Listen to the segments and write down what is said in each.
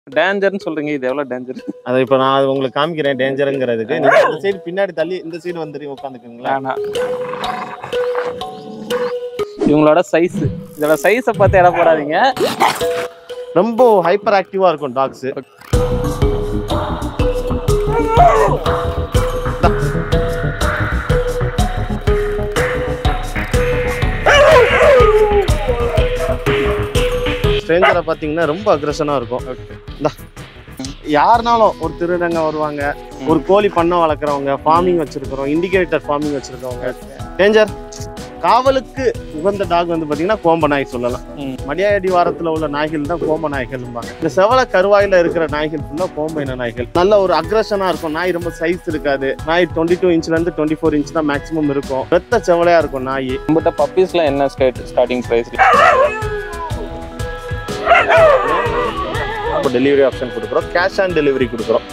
டேஞ்சர்னு சொல்றீங்க இது எவ்வளவு டேஞ்சர் அதை இப்போ நான் அது உங்களுக்கு காமிக்கிறேன் டேஞ்சருங்கிறதுக்கு நீங்க இந்த சைடு பின்னாடி தள்ளி இந்த சைடு வந்துட்டு உட்காந்துக்குங்களா வேணாம் இவங்களோட சைஸ் இதோட சைஸை பார்த்து இட போடாதீங்க ரொம்ப ஹைப்பர் ஆக்டிவா இருக்கும் டாக்ஸ் ஸ்ட்ரேஞ்சரை பார்த்தீங்கன்னா ரொம்ப அக்ரஷனாக இருக்கும் இந்தா. யாருனாலும் ஒரு திருடங்க வருவாங்க ஒரு கோழி பண்ணை வளர்க்குறவங்க ஃபார்மிங் வச்சிருக்கிறோம் இண்டிகேட்டர் ஃபார்மிங் வச்சிருக்கவங்க டேஞ்சர் காவலுக்கு உகந்த டாக் வந்து பார்த்தீங்கன்னா கோம்ப நாய் சொல்லலாம் ம். மடியாடி வாரத்தில் உள்ள நாய்கள் தான் கோம்ப நாய்கள்பாங்க இந்த செவல கருவாயில இருக்கிற நாய்கள் ஃபுல்லாக கோம்ப இன நாய்கள் நல்ல ஒரு அக்ரஷனாக இருக்கும் நாய் ரொம்ப சைஸ் இருக்காது நாய் டுவெண்ட்டி டூ இன்ச்லேருந்து டுவெண்ட்டி ஃபோர் இன்ச் தான் மேக்ஸிமம் இருக்கும் வெத்த செவலையா இருக்கும் நாய் நம்மகிட்ட பப்பீஸ்லாம் என்ன ஸ்டேட் ஸ்டார்டிங் ப்ரைஸ் இப்போ டெலிவரி ஆப்ஷன் கொடுக்குறோம் கேஷ் ஆன் டெலிவரி கொடுக்குறோம்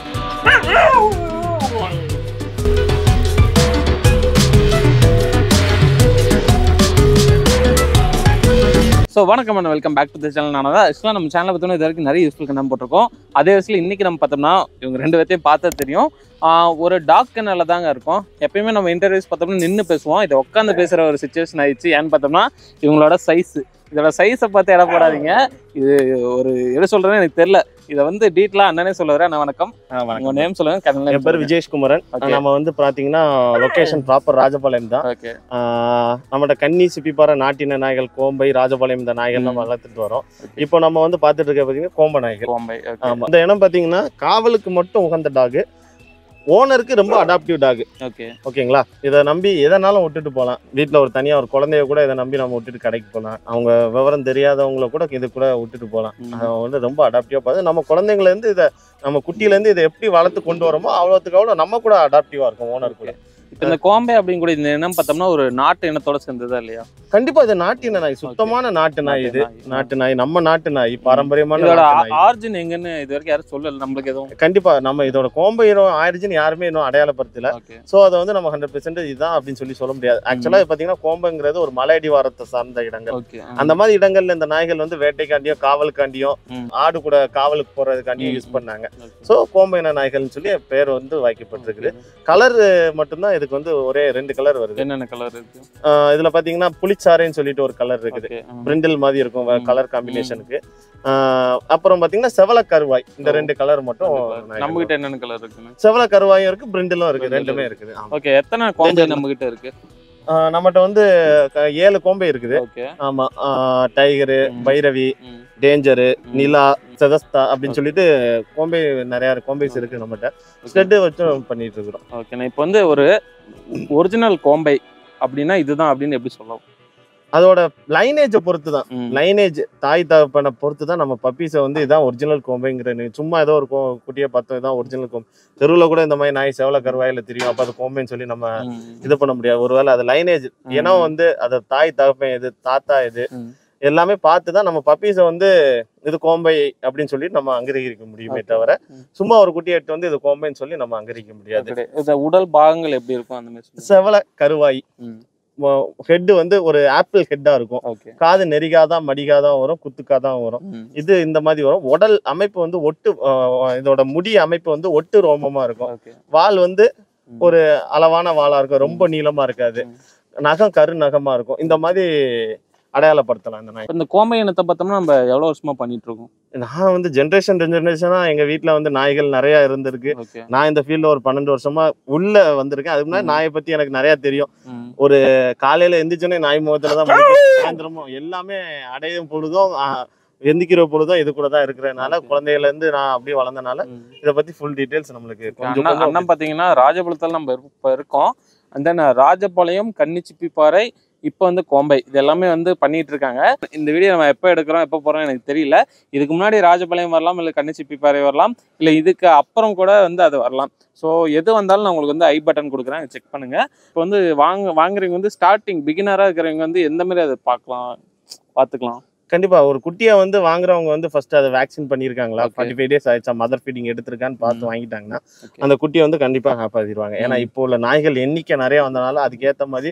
ஸோ வணக்கம் and welcome back to the channel நான் தான் ஆக்சுவலாக நம்ம சேனலை பார்த்தோம்னா இது வரைக்கும் நிறைய யூஸ்ஃபுல் கண்ணம் போட்டிருக்கோம் அதே வயசில் இன்றைக்கி நம்ம பார்த்தோம்னா இவங்க ரெண்டு பேர்த்தையும் பார்த்தா தெரியும் ஆஹ் ஒரு டாக் கண்ணில் தாங்க இருக்கும் எப்பயுமே நம்ம இன்டர்வியூஸ் பார்த்தோம்னா நின்று பேசுவோம் இதை உட்காந்து பேசுகிற ஒரு சுச்சுவேஷன் ஆயிடுச்சு ஏன்னு பார்த்தோம்னா இவங்களோட சைஸ் இதோட சைஸை பார்த்து இட போடாதீங்க இது ஒரு எது சொல்கிறேன்னு எனக்கு தெரில இதை வந்து டீட்டெயிலாக அண்ணனே சொல்லுவார் அண்ணா வணக்கம் உங்கள் நேம் சொல்லுங்கள் கண்ணன் என் பேர் விஜேஷ் குமரன் ஓகே நம்ம வந்து பார்த்தீங்கன்னா லொகேஷன் ப்ராப்பர் ராஜபாளையம் தான் ஓகே ஆஹ் நம்மகிட்ட கன்னி சிப்பிப்பாறை நாட்டின நாய்கள் கோம்பை ராஜபாளையம் இந்த நாய்கள் நம்ம வளர்த்துட்டு வரோம் இப்போ நம்ம வந்து பார்த்துட்டு இருக்க பார்த்தீங்கன்னா கோம்ப நாய்கள் கோம்பை ஓகே ஆமா இந்த இனம் பார்த்தீங்கன்னா காவலுக்கு மட்டும் உகந்த டாக் ஓனருக்கு ரொம்ப அடாப்டிவ் டாக் ஓகே ஓகேங்களா இதை நம்பி எதனாலும் விட்டுட்டு போகலாம் வீட்டில் ஒரு தனியாக ஒரு குழந்தைய கூட இதை நம்பி நம்ம விட்டுட்டு கடைக்கு போகலாம் அவங்க விவரம் தெரியாதவங்கள கூட இது கூட விட்டுட்டு போகலாம் அது வந்து ரொம்ப அடாப்டிவாக பார்த்து நம்ம குழந்தைங்கலேருந்து இதை நம்ம குட்டியிலேருந்து இதை எப்படி வளர்த்து கொண்டு வரோமோ அவ்வளோத்துக்கு அவ்வளோ நம்ம கூட அடாப்டிவாக இருக்கும் ஓனர் கூட இப்போ இந்த கோம்பை அப்படின்னு கூட இந்த இனம் பார்த்தோம்னா ஒரு நாட்டு இனத்தோட சேர்ந்ததா இல்லையா கண்டிப்பா இது நாட்டின நாய் சுத்தமான நாட்டு நாய் இது நாட்டு நாய் நம்ம நாட்டு நாய் பாரம்பரியமான இதோட நாட்டு நாய். ஆரிஜின் எங்கன்னு இது வரைக்கும் யாரும் சொல்லல நம்மளுக்கு எதுவும் கண்டிப்பா நம்ம இதோட கோம்பை இனம் ஆயிடுச்சுன்னு யாருமே இன்னும் அடையாளப்படுத்தல ஓகே சோ அதை வந்து நம்ம ஹண்ட்ரட் பெர்சென்ட் இதுதான் அப்படின்னு சொல்லி சொல்ல முடியாது ஆக்சுவலா பாத்தீங்கன்னா கோம்பைங்கிறது ஒரு மலையடி வாரத்தை சார்ந்த இடங்கள் ஓகே அந்த மாதிரி இடங்கள்ல இந்த நாய்கள் வந்து வேட்டைக்காண்டியும் காவலுக்காண்டியும் ம். ஆடு கூட காவலுக்கு போறதுக்காண்டியும் யூஸ் பண்ணாங்க சோ கோம்பை இன நாய்கள்னு சொல்லி பேர் வந்து வாய்க்கப்பட்டிருக்குது கலர் மட்டும்தான் இதுக்கு வந்து ஒரே ரெண்டு கலர் வருது என்னென்ன கலர் இருக்கு ஆஹ் இதுல பாத்தீங்கன்னா புளிச்சாறைன்னு சொல்லிட்டு ஒரு கலர் இருக்குது ஓகே பிரிண்டில் மாதிரி இருக்கும் ம். கலர் காம்பினேஷனுக்கு அப்புறம் பாத்தீங்கன்னா செவல கருவாய் இந்த ஓ. ரெண்டு கலர் மட்டும் நம்ம கிட்ட என்னென்ன கலர் இருக்குன்னு செவல கருவாயும் இருக்கு பிரிண்டிலும் இருக்கு Brindle ரெண்டுமே இருக்குது ஆமா. ஓகே எத்தனை கோம்பை Danger. நம்ம கிட்ட இருக்கு ஆஹ் நம்மகிட்ட வந்து க- ஏழு கோம்பை இருக்குது ஓகே ஆமா ஆஹ் டைகரு ம். பைரவி ம். டேஞ்சரு ம். நிலா செதஸ்தா அப்படின்னு சொல்லிட்டு கோம்பை நிறைய கோம்பைஸ் இருக்கு நம்மகிட்ட ஸ்டெட்டு வச்சு பண்ணிட்டு இருக்கிறோம் ஓகே நான் இப்போ வந்து ஒரு ஒரிஜினல் கோம்பை அப்படின்னா இதுதான் அப்படின்னு எப்படி சொல்லலாம் அதோட லைனேஜை பொறுத்து தான் ம். லைனேஜ் தாய் தகப்பனை பொறுத்து தான் நம்ம பப்பீஸை வந்து இதான் ஒரிஜினல் கோம்பைங்கிற நீ சும்மா ஏதோ ஒரு கோ குட்டியை பார்த்தோம் இதான் ஒரிஜினல் கோம்பை தெருவில் கூட இந்த மாதிரி நாய் செவல கருவாயில தெரியும் அப்போ அது கோம்பைன்னு சொல்லி நம்ம ம். இது பண்ண முடியாது ஒருவேளை அது லைனேஜ் ம். இனம் வந்து அது தாய் தகப்பன் எது தாத்தா எது ம். எல்லாமே பார்த்து தான் நம்ம பப்பீஸை வந்து இது கோம்பை அப்படின்னு சொல்லி நம்ம அங்கீகரிக்க முடியுமே Okay. தவிர ம். சும்மா ஒரு குட்டி எடுத்து வந்து இது கோம்பைன்னு சொல்லி நம்ம அங்கீகரிக்க முடியாது Okay. இந்த உடல் பாகங்கள் எப்படி இருக்கும் அந்த மாதிரி சொல்லுங்க. செவல கருவாய் ம். ஹெட் வந்து ஒரு ஆப்பிள் ஹெட்டா இருக்கும் ஓகே காது நெரிகாதான் மடிகாதான் வரும் குத்துக்காதான் வரும் ம். இது இந்த மாதிரி வரும் உடல் அமைப்பு வந்து ஒட்டு அஹ், இதோட முடி அமைப்பு வந்து ஒட்டு ரோமமா இருக்கும் ஓகே வால் வந்து ம். ஒரு அளவான வாளா இருக்கும் ரொம்ப நீளமா இருக்காது ம். நகம் கரு நகமா இருக்கும் இந்த மாதிரி அடையாளப்படுத்தலாம் இந்த நாய் இப்ப இந்த கோம்பை இனத்தை பார்த்தோம்னா நம்ம எவ்வளவு வருஷமா பண்ணிட்டு இருக்கோம் நான் வந்து ஜென்ரேஷன் ஜென்ரேஷனா எங்க வீட்ல வந்து நாய்கள் நிறைய இருந்திருக்கு ஓகே நான் இந்த ஃபீல்ட்ல ஒரு பன்னெண்டு வருஷமா உள்ள வந்திருக்கேன் அதுக்கு முன்னாடி ம். நாயை பத்தி எனக்கு நிறைய தெரியும் ம். காலையில எந்திரிச்சோன்னே நாய் முகத்துல தான் முழிக்கும். சாயந்தரமும் எல்லாமே அடையும் பொழுதும் ஆஹ், எந்திக்கிற பொழுதும் இது கூட தான் இருக்கிறதுனால Okay. குழந்தையில இருந்து நான் அப்படியே வளர்ந்தனால ம். இதை பத்தி ஃபுல் டீடைல்ஸ் நம்மளுக்கு கொஞ்சம் அண்ணா கொஞ்சம் அண்ணன் பார்த்தீங்கன்னா ராஜபாளையத்தில் நம்ம இருப்ப- இப்ப இருக்கோம் அண்ட் தென் ராஜபாளையம் கன்னிச்சிப்பிப்பாறை இப்போ வந்து கோம்பை இது எல்லாமே வந்து பண்ணிட்டு இருக்காங்க இந்த வீடியோ நம்ம எப்போ எடுக்கிறோம் எப்போ போகிறோம் எனக்கு தெரியல இதுக்கு முன்னாடி ராஜபாளையம் வரலாம் இல்லை கன்னிச்சிப்பிப்பாறை வரலாம் இல்லை இதுக்கு அப்புறம் கூட வந்து அது வரலாம் ஸோ எது வந்தாலும் நான் உங்களுக்கு வந்து ஐ பட்டன் கொடுக்குறேன் செக் பண்ணுங்க இப்போ வந்து வாங்க வாங்குறவங்க வந்து ஸ்டார்டிங் பிகினராக இருக்கிறவங்க வந்து எந்த மாதிரி அதை பார்க்கலாம் பார்த்துக்கலாம் கண்டிப்பா ஒரு குட்டியை வந்து வாங்குறவங்க வந்து ஃபர்ஸ்ட் அதை வேக்சின் பண்ணிருக்காங்களா Okay. ஃபார்ட்டி ஃபைவ் டேஸ் ஆயிடுச்சா மதர் ஃபீடிங் எடுத்திருக்கான்னு பார்த்து ம். வாங்கிட்டாங்கன்னா Okay. அந்த குட்டியை வந்து கண்டிப்பா காப்பாத்திடுவாங்க ஏன்னா ம். இப்போ உள்ள நாய்கள் எண்ணிக்கை நிறைய வந்தனால அதுக்கேத்த மாதிரி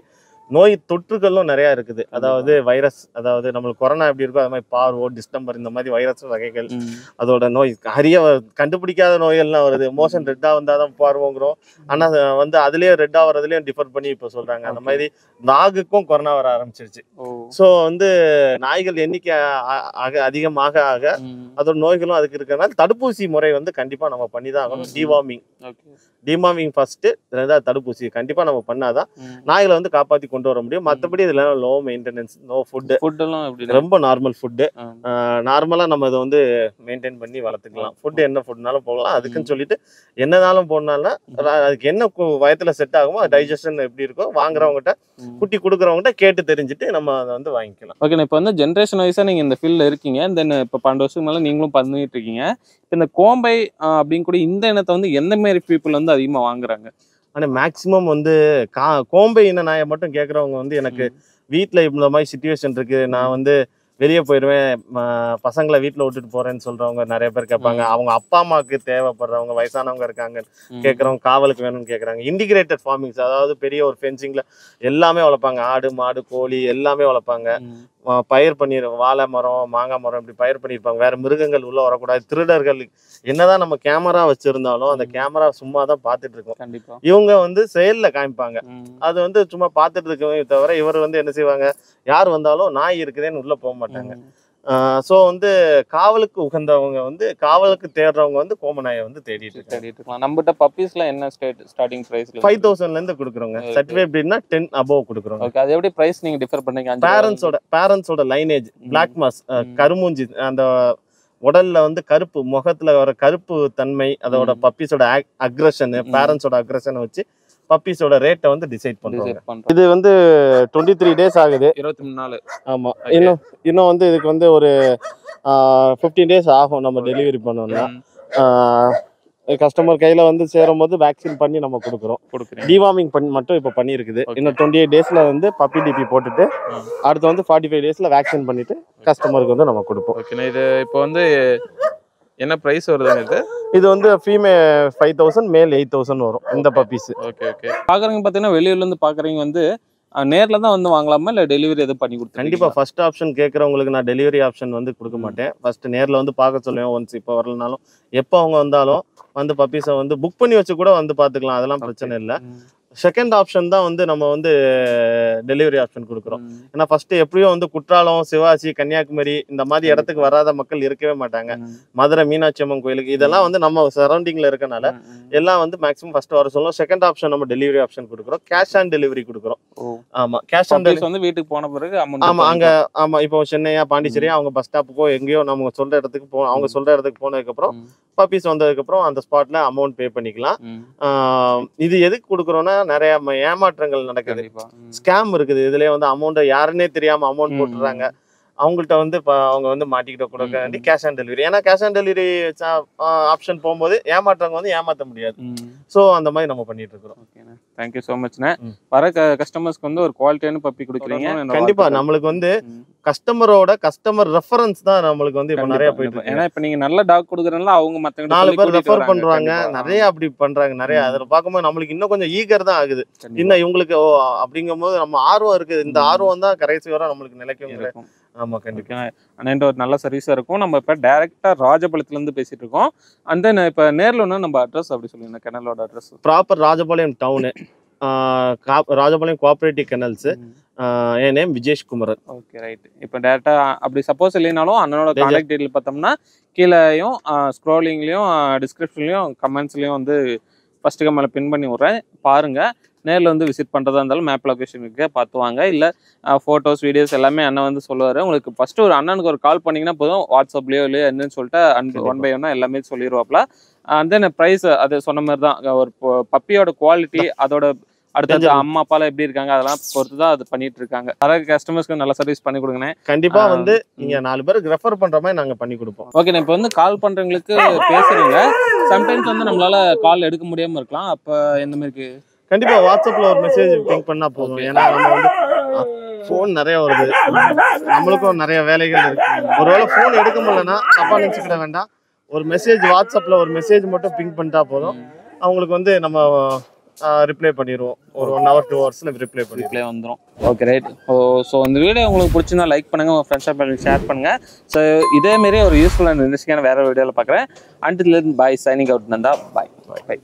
நோய் தொற்றுகளும் நிறைய இருக்குது அதாவது வைரஸ் அதாவது நம்மளுக்கு கொரோனா எப்படி இருக்கோ அது மாதிரி பார்வோ டிஸ்டம்பர் இந்த மாதிரி வைரஸ் வகைகள் ம். அதோட நோய் அரிய வ- கண்டுபிடிக்காத நோயெல்லாம் வருது மோஷன் ரெட்டா வந்தால் தான் பார்வோங்கிறோம் ஆனா வந்து அதுலயே ரெட்டா வரதுலயும் டிஃபர் பண்ணி இப்போ சொல்றாங்க அந்த Okay. மாதிரி டாகுக்கும் கொரோனா வர ஆரம்பிச்சிருச்சு ஓ ஸோ வந்து நாய்கள் எண்ணிக்கை அ- ஆக அதிகமாக ஆக ம். அதோட நோய்களும் அதுக்கு இருக்கிறனால தடுப்பூசி முறை வந்து கண்டிப்பா நம்ம பண்ணி தான் ஆகணும் ம். டிவார்மிங் ஓகே டிமார்மிங் ஃபர்ஸ்ட் ரெண்டாவது தடுப்பூசி கண்டிப்பா நம்ம பண்ணாதான் ம். நாய்களை வந்து காப்பாத்தி கொண்டு வர முடியும் மற்றபடி இதுல low maintenance no food food எல்லாம் எப்படி ரொம்ப நார்மல் ஃபுட்டு ஆ. நார்மலா நம்ம இதை வந்து மெயின்டைன் பண்ணி வளர்த்துக்கலாம் ஃபுட் என்ன ஃபுட்னாலும் போகலாம் அதுக்குன்னு சொல்லிட்டு என்னனாலும் போடனாலும் அதுக்கு என்ன கு- வயத்துல செட் ஆகுமோ டைஜஷன் எப்படி இருக்கோ வாங்குறவங்ககிட்ட ம். குட்டி கொடுக்குறவங்ககிட்ட கேட்டு தெரிஞ்சுட்டு நம்ம அதை வந்து வாங்கிக்கலாம் ஓகே இப்போ வந்து ஜென்ரேஷன் வைஸாக நீங்கள் இந்த ஃபீல்டில் இருக்கீங்க தென் இப்போ பன்னெண்டு வருஷத்துக்கு மேலே நீங்களும் பண்ணிட்டு இருக்கீங்க இப்போ இந்த கோம்பை ஆஹ், அப்படின்னு கூட இந்த இனத்தை வந்து எந்த மாதிரி பீப்புள் வந்து அதிகமாக வாங்குறாங்க ஆனா மேக்சிமம் வந்து கா கோம்பை இன நாயை மட்டும் கேட்குறவங்க வந்து எனக்கு வீட்ல இந்த மாதிரி சுச்சுவேஷன் இருக்கு நான் வந்து வெளியே போயிடுவேன் ம- பசங்களை வீட்டில் விட்டுட்டு போறேன்னு சொல்றவங்க நிறைய பேர் கேட்பாங்க ம். அவங்க அப்பா அம்மாவுக்கு தேவைப்படுறவங்க வயசானவங்க இருக்காங்க ம். கேட்குறவங்க காவலுக்கு வேணும்னு கேட்குறாங்க இன்டிகிரேட்டட் ஃபார்மிங்ஸ் அதாவது பெரிய ஒரு ஃபென்சிங்ல எல்லாமே வளர்ப்பாங்க ஆடு மாடு கோழி எல்லாமே வளர்ப்பாங்க ம். அஹ் பயிர் பண்ணிரு வாழை மரம் மாங்காய் மரம் இப்படி பயிர் பண்ணியிருப்பாங்க வேற மிருகங்கள் உள்ள வரக்கூடாது திருடர்கள் என்னதான் நம்ம கேமரா வச்சிருந்தாலும் அந்த ம். கேமரா சும்மா தான் பார்த்துட்டு இருக்கோம் கண்டிப்பா இவங்க வந்து செயல்ல காமிப்பாங்க ம். அது வந்து சும்மா பார்த்துட்டு இருக்கவே தவிர இவர் வந்து என்ன செய்வாங்க யார் வந்தாலும் நாய் இருக்குதேன்னு உள்ள போக மாட்டாங்க ம். ஸோ வந்து காவலுக்கு உகந்தவங்க வந்து காவலுக்கு தேடுறவங்க வந்து கோமநாயை வந்து தேடிட்டு இருக்காங்க தேடிட்டு இருக்கலாம் நம்மகிட்ட பப்பீஸ்லாம் என்ன ஸ்டேட் ஸ்டார்டிங் ப்ரைஸ்ல ஃபைவ் தௌசண்ட்ல இருந்து கொடுக்குறோங்க Okay. சர்டிஃபிகேட் எப்படின்னா டென் அபோவ் கொடுக்குறோங்க ஓகே அது எப்படி பிரைஸ் நீங்க டிஃபர் பண்ணீங்க அஞ்சு ரூபா பேரண்ட்ஸோட பேரண்ட்ஸோட லைனேஜ் ம். பிளாக் மாஸ் ம். கருமூஞ்சி அந்த உடல்ல வந்து கருப்பு முகத்துல வர கருப்பு தன்மை அதோட ம். பப்பீஸோட அக்ரஷன் ம். பேரண்ட்ஸோட அக்ரஷனை வச்சு பப்பீஸோட ரேட்டை வந்து டிசைட் பண்றாங்க டிசைட் பண்றோம் இது வந்து டுவெண்ட்டி த்ரீ டேஸ் ஆகுது இருபத்தி மூணு நாள் ஆமா Okay. இன்னும் இன்னும் வந்து இதுக்கு வந்து ஒரு ஃபிஃப்டீன் டேஸ் ஆகும் நம்ம டெலிவரி பண்ணோம்னா கஸ்டமர் கையில வந்து சேரும் போது வேக்சின் பண்ணி நம்ம கொடுக்குறோம் கொடுக்குறீங்க டிவார்மிங் பண்ணி மட்டும் இப்போ பண்ணியிருக்குது Okay. இன்னும் டுவெண்ட்டி எயிட் டேஸ்ல வந்து பப்பி டிபி போட்டுட்டு ம். அடுத்து வந்து ஃபார்ட்டி ஃபைவ் டேஸ்ல வேக்சின் பண்ணிட்டு கஸ்டமருக்கு வந்து நம்ம கொடுப்போம் ஓகேண்ணா இது இப்போ வந்து என்ன ப்ரைஸ் வருதுங்க இது இது வந்து ஃபீமே ஃபைவ் தௌசண்ட் மேல் எயிட் தௌசண்ட் வரும் இந்த பப்பீஸ் ஓகே ஓகே பாக்குறவங்க பார்த்தீங்கன்னா வெளியூர்ல இருந்து பாக்குறவங்க வந்து அஹ், நேர்ல தான் வந்து வாங்கலாமா இல்ல டெலிவரி எதுவும் பண்ணி கொடுத்து கண்டிப்பா ஃபர்ஸ்ட் ஆப்ஷன் கேட்கறவங்களுக்கு நான் டெலிவரி ஆப்ஷன் வந்து கொடுக்க ம். மாட்டேன் ஃபர்ஸ்ட் நேர்ல வந்து பார்க்க சொல்லுவேன் ஒன்ஸ் இப்போ வரலனாலும் எப்போ அவங்க வந்தாலும் வந்து பப்பீஸை வந்து புக் பண்ணி வச்சு கூட வந்து பார்த்துக்கலாம் அதெல்லாம் பிரச்சனை இல்லை செகண்ட் ஆப்ஷன் தான் வந்து நம்ம வந்து டெலிவரி ஆப்ஷன் கொடுக்குறோம் ஏன்னா ஃபர்ஸ்ட் எப்படியும் வந்து குற்றாலம் சிவாசி கன்னியாகுமரி இந்த மாதிரி இடத்துக்கு வராத மக்கள் இருக்கவே மாட்டாங்க மதுரை மீனாட்சி அம்மன் கோயிலுக்கு இதெல்லாம் வந்து நம்ம சரௌண்டிங்ல இருக்கனால எல்லாம் வந்து மேக்ஸிமம் ஃபர்ஸ்ட் வர சொல்லுவோம் செகண்ட் ஆப்ஷன் நம்ம டெலிவரி ஆப்ஷன் கொடுக்குறோம் கேஷ் ஆன் டெலிவரி கொடுக்குறோம் ஆமா கேஷ் ஆன் டெலிவரி வந்து வீட்டுக்கு போன பிறகு அமௌண்ட் ஆமா அங்க ஆமா இப்போ சென்னையா பாண்டிச்சேரியா அவங்க பஸ் ஸ்டாப்புக்கோ எங்கேயோ நம்ம சொல்ற இடத்துக்கு போ அவங்க சொல்ற இடத்துக்கு போனதுக்கு அப்புறம் பப்பீஸ் வந்ததுக்கு அப்புறம் அந்த ஸ்பாட்ல அமௌண்ட் பே பண்ணிக்கலாம் ஆஹ் இது எதுக்கு கொடுக்குறோம்னா நிறைய ம- ஏமாற்றங்கள் நடக்குது கண்டிப்பா ம். ஸ்கேம் இருக்குது இதுலயே வந்து அமௌண்ட் யாருன்னே தெரியாம அமௌண்ட் ம். போட்டுறாங்க அவங்கள்ட்ட வந்து இப்ப அவங்க வந்து மாட்டிக்கிட்ட கொடுக்க ம். வேண்டி கேஷ் ஆன் டெலிவரி ஏன்னா கேஷ் ஆன் டெலிவரி ஆப்ஷன் போகும்போது ஏமாற்றவங்க வந்து ஏமாத்த முடியாது ம். சோ அந்த மாதிரி நம்ம பண்ணிட்டு இருக்கிறோம் ஓகேண்ணே தேங்க்யூ ஸோ மச்ண்ணே ம். வர கஸ்டமர்ஸ்க்கு வந்து ஒரு குவாலிட்டியான பப்பி கொடுக்குறீங்க என்னோட கண்டிப்பா வாழ்த்துக்கள். நம்மளுக்கு வந்து ம். கஸ்டமரோட கஸ்டமர் ரெஃபரன்ஸ் தான் நம்மளுக்கு வந்து இப்போ கண்டிப்பா, நிறைய போயிட்டு கண்டிப்பா. இருக்கு ஏன்னா இப்ப நீங்க நல்ல டாக் கொடுக்குறதுனால அவங்க மத்தவங்க நாலு பேர் ரெஃபர் பண்றாங்க நிறைய அப்படி பண்றாங்க நிறைய ம். அதுல பார்க்கும்போது நம்மளுக்கு இன்னும் கொஞ்சம் ஈகர் தான் ஆகுது இன்னும் இன்னும் இவங்களுக்கு ஓ அப்படிங்கும்போது நம்ம ஆர்வம் இருக்குது இந்த ம். ஆர்வம் தான் கடைசி வரை நம்மளுக்கு நிலைக்கும் இருக்கும் ஆமா கண்டிப்பா ஓகே அண்ணன்ட்ட ஒரு நல்ல சர்வீஸா இருக்கும் நம்ம இப்ப டைரக்டா ராஜபாளையத்துல இருந்து பேசிட்டு இருக்கோம் அண்ட் தென் இப்ப நேர்ல ஒண்ணு நம்ம அட்ரஸ் அப்படி சொல்லுங்க கெனலோட address proper Rajapalayam town Rajapalayam cooperative kennels என் name Vijesh Kumaran okay right இப்போ டேரெக்டா அப்படி சப்போஸ் இல்லைனாலும் அண்ணனோட Danger. கான்டாக்ட் டீடைல் பார்த்தோம்னா கீழேயும் ஸ்க்ரோலிங்லயும் டிஸ்கிரிப்ஷன்லயும் கமெண்ட்ஸ்லயும் வந்து ஃபர்ஸ்ட் கம்மில் பின் பண்ணி விட்றேன் பாருங்க நேரில் வந்து விசிட் பண்ணுறதா இருந்தாலும் மேப் லொகேஷன் இருக்கு பார்த்து வாங்க இல்லை ஃபோட்டோஸ் வீடியோஸ் எல்லாமே அண்ணன் வந்து சொல்லுவார் உங்களுக்கு ஃபர்ஸ்ட் ஒரு அண்ணனுக்கு ஒரு கால் பண்ணீங்கன்னா போதும் வாட்ஸ்அப்லேயோ இல்லையோ என்னன்னு சொல்லிட்டு அன்பு ஒன் பை ஒன்னா எல்லாமே சொல்லிடுவாப்ல அண்ட் தென் ப்ரைஸ் அது சொன்ன மாதிரி தான் ஒரு பப்பியோட குவாலிட்டி அதோட அடுத்தது Danger. அம்மா அப்பாலாம் எப்படி இருக்காங்க அதெல்லாம் பொறுத்து தான் அது பண்ணிட்டு இருக்காங்க வர கஸ்டமர்ஸ்க்கு நல்ல சர்வீஸ் பண்ணி கொடுங்கண்ணே கண்டிப்பா ஆ, வந்து ம். நீங்க நாலு பேருக்கு ரெஃபர் பண்ற மாதிரி நாங்க பண்ணி கொடுப்போம் ஓகே இப்போ வந்து கால் பண்றவங்களுக்கு பேசுறீங்க சம்டைம்ஸ் வந்து நம்மளால கால் எடுக்க முடியாம இருக்கலாம் அப்ப எந்த மாதிரி கண்டிப்பா வாட்ஸ்அப்ல ஒரு மெசேஜ் பிங்க் பண்ணா போதும் Okay. ஏன்னா நம்ம வந்து ஃபோன் நிறைய வருது நம்மளுக்கும் நிறைய வேலைகள் இருக்கு ஒருவேளை ஃபோன் எடுக்க முடியலன்னா தப்பா நினைச்சுக்கிட வேண்டாம் ஒரு மெசேஜ் வாட்ஸ்அப்ல ஒரு மெசேஜ் மட்டும் பிங்க் பண்ணிட்டா போதும் அவங்களுக்கு வந்து நம்ம ரிப்ளை பண்ணிடுவோம் ஒரு ஒன் ஹவர் டூ ஹவர்ஸ்ல ரிப்ளை பண்ணிடுவோம் ரிப்ளை வந்துடும் ஓகே ரைட் ஓ ஸோ இந்த வீடியோ உங்களுக்கு பிடிச்சிருந்தா லைக் பண்ணுங்க உங்கள் ஃப்ரெண்ட்ஸ் பண்ணி ஷேர் பண்ணுங்க ஸோ இதே மாரி ஒரு யூஸ்ஃபுல்லான இன்ட்ரெஸ்டிங்கான வேற வீடியோவில் பார்க்குறேன் until bye signing out Nanda bye பாய்